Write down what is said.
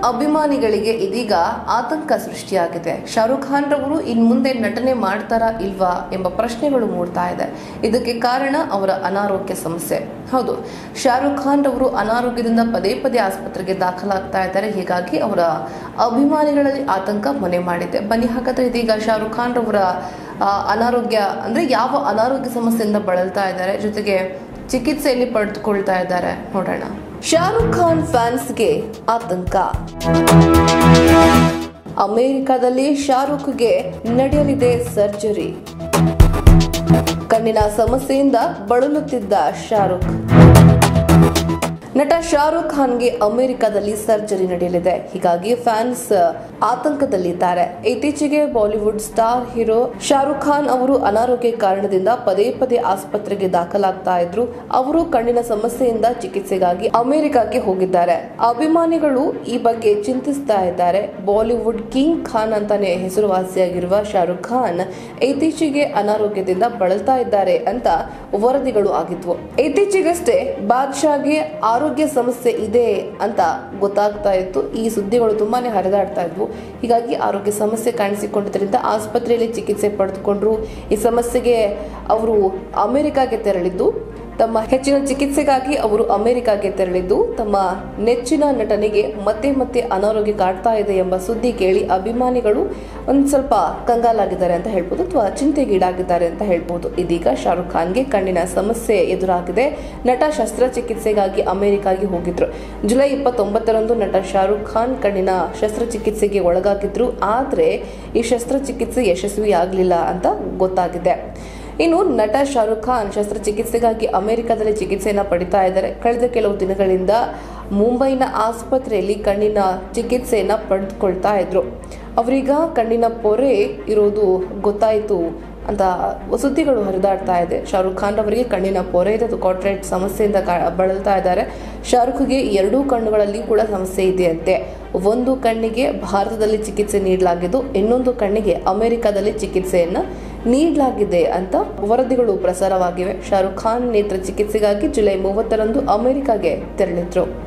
ಅಭಿಮಾನಿಗಳಿಗೆ ಇದೀಗ ಆತಂಕ ಸೃಷ್ಟಿಯಾಗಿದೆ ಶಾರುಖ್ ಖಾನ್ ರವರು ಇನ್ ಮುಂದೆ ನಟನೆ ಮಾಡ್ತಾರಾ ಇಲ್ವಾ ಎಂಬ ಪ್ರಶ್ನೆಗಳು ಮೂಡ್ತಾ ಇದೆ ಇದಕ್ಕೆ ಕಾರಣ ಅವರ ಅನಾರೋಗ್ಯ ಸಮಸ್ಯೆ ಹೌದು ಶಾರುಖ್ ಖಾನ್ ರವರು ಅನಾರೋಗ್ಯದಿಂದ ಪದೇ ಪದೇ ಆಸ್ಪತ್ರೆಗೆ ದಾಖಲಾಗ್ತಾ ಇದ್ದಾರೆ ಹೀಗಾಗಿ ಅವರ ಅಭಿಮಾನಿಗಳಲ್ಲಿ ಆತಂಕ ಮನೆ ಮಾಡಿದೆ ಬನ್ನಿ ಹಾಗಾದ್ರೆ ಇದೀಗ ಶಾರುಖ್ ಖಾನ್ ರವರ ಆ, ಅನಾರೋಗ್ಯ ಅಂದ್ರೆ ಯಾವ ಅನಾರೋಗ್ಯ ಸಮಸ್ಯೆಯಿಂದ ಬಳಲ್ತಾ ಇದ್ದಾರೆ ಜೊತೆಗೆ ಚಿಕಿತ್ಸೆಯಲ್ಲಿ ಪಡೆದುಕೊಳ್ತಾ ಇದ್ದಾರೆ ನೋಡೋಣ ಶಾರುಖ್ ಖಾನ್ ಫ್ಯಾನ್ಸ್ಗೆ ಆತಂಕ ಅಮೆರಿಕದಲ್ಲಿ ಶಾರುಖ್ಗೆ ನಡೆಯಲಿದೆ ಸರ್ಜರಿ ಕಣ್ಣಿನ ಸಮಸ್ಯೆಯಿಂದ ಬಳಲುತ್ತಿದ್ದ ಶಾರುಖ್ ನಟ ಶಾರುಖ್ ಖಾನ್ಗೆ ಅಮೆರಿಕದಲ್ಲಿ ಸರ್ಜರಿ ನಡೆಯಲಿದೆ ಹೀಗಾಗಿ ಫ್ಯಾನ್ಸ್ ಆತಂಕದಲ್ಲಿದ್ದಾರೆ ಇತ್ತೀಚೆಗೆ Bollywood star hero Shahrukh Khan ಅವರು ಅನಾರೋಗ್ಯ ಕಾರಣದಿಂದ ಪದೇ ಪದೇ ಆಸ್ಪತ್ರೆಗೆ ದಾಖಲಾಗ್ತಾ ಇದ್ರು ಅವರು ಕಣ್ಣಿನ ಸಮಸ್ಯೆಯಿಂದ ಚಿಕಿತ್ಸೆಗಾಗಿ ಅಮೆರಿಕಕ್ಕೆ ಹೋಗಿದ್ದಾರೆ ಅಭಿಮಾನಿಗಳು ಈ ಬಗ್ಗೆ ಚಿಂತಿಸ್ತಾ ಇದ್ದಾರೆ ಬಾಲಿವುಡ್ ಕಿಂಗ್ ಖಾನ್ ಅಂತಾನೆ ಹೆಸರುವಾಸಿಯಾಗಿರುವ ಶಾರುಖ್ ಖಾನ್ ಇತ್ತೀಚೆಗೆ ಅನಾರೋಗ್ಯದಿಂದ ಬಳಲ್ತಾ ಇದ್ದಾರೆ ಅಂತ ವರದಿಗಳು ಆಗಿದ್ವು ಇತ್ತೀಚೆಗಷ್ಟೇ ಬಾದ್ಶಾಗೆ ಆರೋಗ್ಯ ಸಮಸ್ಯೆ ಇದೆ ಅಂತ ಗೊತ್ತಾಗ್ತಾ ಇತ್ತು ಈ ಸುದ್ದಿಗಳು ತುಂಬಾನೇ ಹರಿದಾಡ್ತಾ ಇದ್ವು ಹೀಗಾಗಿ ಆರೋಗ್ಯ ಸಮಸ್ಯೆ ಕಾಣಿಸಿಕೊಂಡಿದ್ದರಿಂದ ಆಸ್ಪತ್ರೆಯಲ್ಲಿ ಚಿಕಿತ್ಸೆ ಪಡೆದುಕೊಂಡ್ರು ಈ ಸಮಸ್ಯೆಗೆ ಅವರು ಅಮೆರಿಕಾಗೆ ತೆರಳಿದ್ದು ತಮ್ಮ ಹೆಚ್ಚಿನ ಚಿಕಿತ್ಸೆಗಾಗಿ ಅವರು ಅಮೆರಿಕಾಗೆ ತೆರಳಿದ್ದು ತಮ್ಮ ನೆಚ್ಚಿನ ನಟನಿಗೆ ಮತ್ತೆ ಮತ್ತೆ ಅನಾರೋಗ್ಯ ಕಾಡ್ತಾ ಇದೆ ಎಂಬ ಸುದ್ದಿ ಕೇಳಿ ಅಭಿಮಾನಿಗಳು ಒಂದ್ ಸ್ವಲ್ಪ ಕಂಗಾಲಾಗಿದ್ದಾರೆ ಅಂತ ಹೇಳ್ಬೋದು ಅಥವಾ ಚಿಂತೆಗೀಡಾಗಿದ್ದಾರೆ ಅಂತ ಹೇಳ್ಬೋದು ಇದೀಗ ಶಾರುಖ್ ಖಾನ್ಗೆ ಕಣ್ಣಿನ ಸಮಸ್ಯೆ ಎದುರಾಗಿದೆ ನಟ ಶಸ್ತ್ರಚಿಕಿತ್ಸೆಗಾಗಿ ಅಮೆರಿಕಾಗೆ ಹೋಗಿದ್ರು ಜುಲೈ ಇಪ್ಪತ್ತೊಂಬತ್ತರಂದು ನಟ ಶಾರುಖ್ ಖಾನ್ ಕಣ್ಣಿನ ಶಸ್ತ್ರಚಿಕಿತ್ಸೆಗೆ ಒಳಗಾಗಿದ್ರು ಆದ್ರೆ ಈ ಶಸ್ತ್ರಚಿಕಿತ್ಸೆ ಯಶಸ್ವಿ ಆಗಲಿಲ್ಲ ಅಂತ ಗೊತ್ತಾಗಿದೆ ಇನ್ನು ನಟ ಶಾರುಖ್ ಖಾನ್ ಶಸ್ತ್ರಚಿಕಿತ್ಸೆಗಾಗಿ ಅಮೆರಿಕದಲ್ಲಿ ಚಿಕಿತ್ಸೆಯನ್ನ ಪಡಿತಾ ಇದ್ದಾರೆ ಕಳೆದ ಕೆಲವು ದಿನಗಳಿಂದ ಮುಂಬೈನ ಆಸ್ಪತ್ರೆಯಲ್ಲಿ ಕಣ್ಣಿನ ಚಿಕಿತ್ಸೆಯನ್ನ ಪಡೆದುಕೊಳ್ತಾ ಇದ್ರು ಅವರೀಗ ಕಣ್ಣಿನ ಪೊರೆ ಇರೋದು ಗೊತ್ತಾಯಿತು ಅಂತ ಸುದ್ದಿಗಳು ಹರಿದಾಡ್ತಾ ಇದೆ ಶಾರುಖ್ ಖಾನ್ ಅವರಿಗೆ ಕಣ್ಣಿನ ಪೊರೆ ಇದೆ ಅದು ಕಾಟ್ರೇಟ್ ಸಮಸ್ಯೆಯಿಂದ ಕಾ- ಬಳಲ್ತಾ ಇದ್ದಾರೆ ಶಾರುಖ್ಗೆ ಎರಡೂ ಕಣ್ಣುಗಳಲ್ಲಿ ಕೂಡ ಸಮಸ್ಯೆ ಇದೆಯಂತೆ ಒಂದು ಕಣ್ಣಿಗೆ ಭಾರತದಲ್ಲಿ ಚಿಕಿತ್ಸೆ ನೀಡಲಾಗಿದ್ದು ಇನ್ನೊಂದು ಕಣ್ಣಿಗೆ ಅಮೆರಿಕದಲ್ಲಿ ಚಿಕಿತ್ಸೆಯನ್ನ ನೀಡಲಾಗಿದೆ ಅಂತ ವರದಿಗಳು ಪ್ರಸಾರವಾಗಿವೆ ಶಾರುಖ್ ಖಾನ್ ನೇತ್ರ ಚಿಕಿತ್ಸೆಗಾಗಿ ಜುಲೈ ಮೂವತ್ತರಂದು ಅಮೆರಿಕಾಗೆ ತೆರಳಿದ್ರು